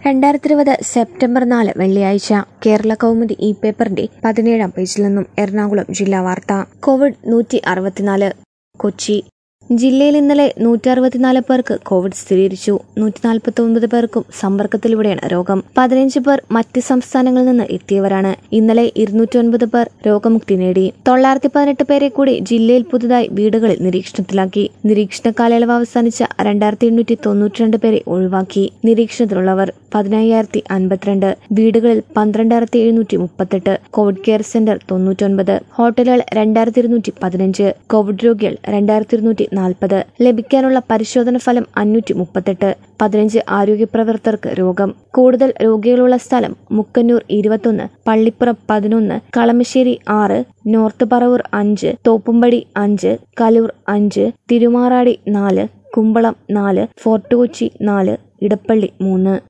രണ്ടായിരത്തി ഇരുപത് സെപ്റ്റംബർ നാല് വെള്ളിയാഴ്ച കേരള കൗമുദി ഇ പേപ്പറിന്റെ പതിനേഴാം പേജിൽ നിന്നും എറണാകുളം ജില്ലാ വാർത്ത കോവിഡ് നൂറ്റി അറുപത്തിനാല് കൊച്ചി ജില്ലയിൽ ഇന്നലെ നൂറ്റി അറുപത്തിനാല് പേർക്ക് കോവിഡ് സ്ഥിരീകരിച്ചു നൂറ്റി നാൽപ്പത്തി ഒമ്പത് പേർക്കും സമ്പർക്കത്തിലൂടെയാണ് രോഗം പതിനഞ്ച് പേർ മറ്റ് സംസ്ഥാനങ്ങളിൽ നിന്ന് എത്തിയവരാണ് ഇന്നലെ ഇരുന്നൂറ്റി ഒൻപത് പേർ രോഗമുക്തി നേടി തൊള്ളായിരത്തി പതിനെട്ട് പേരെ കൂടി ജില്ലയിൽ പുതുതായി വീടുകളിൽ നിരീക്ഷണത്തിലാക്കി നിരീക്ഷണ കാലയളവ് അവസാനിച്ച രണ്ടായിരത്തി എണ്ണൂറ്റി തൊണ്ണൂറ്റിരണ്ട് പേരെ ഒഴിവാക്കി നിരീക്ഷണത്തിലുള്ളവർ പതിനയ്യായിരത്തി അൻപത്തിരണ്ട് വീടുകളിൽ പന്ത്രണ്ടായിരത്തി എഴുന്നൂറ്റി മുപ്പത്തെട്ട് കോവിഡ് കെയർ സെന്റർ തൊണ്ണൂറ്റൊൻപത് ഹോട്ടലുകൾ രണ്ടായിരത്തി ഇരുന്നൂറ്റി പതിനഞ്ച് കോവിഡ് രോഗികൾ രണ്ടായിരത്തി ഇരുന്നൂറ്റി നാൽപ്പത് ലഭിക്കാനുള്ള പരിശോധന ഫലം അഞ്ഞൂറ്റി മുപ്പത്തെട്ട് പതിനഞ്ച് ആരോഗ്യ പ്രവർത്തകർക്ക് രോഗം കൂടുതൽ രോഗികളുള്ള സ്ഥലം മുക്കന്നൂർ ഇരുപത്തൊന്ന് പള്ളിപ്പുറം പതിനൊന്ന് കളമശ്ശേരി ആറ് നോർത്ത് പറവൂർ അഞ്ച് തോപ്പുംപടി അഞ്ച് കലൂർ അഞ്ച് തിരുമാറാടി നാല് കുമ്പളം നാല് ഫോർട്ട് കൊച്ചി നാല് ഇടപ്പള്ളി മൂന്ന്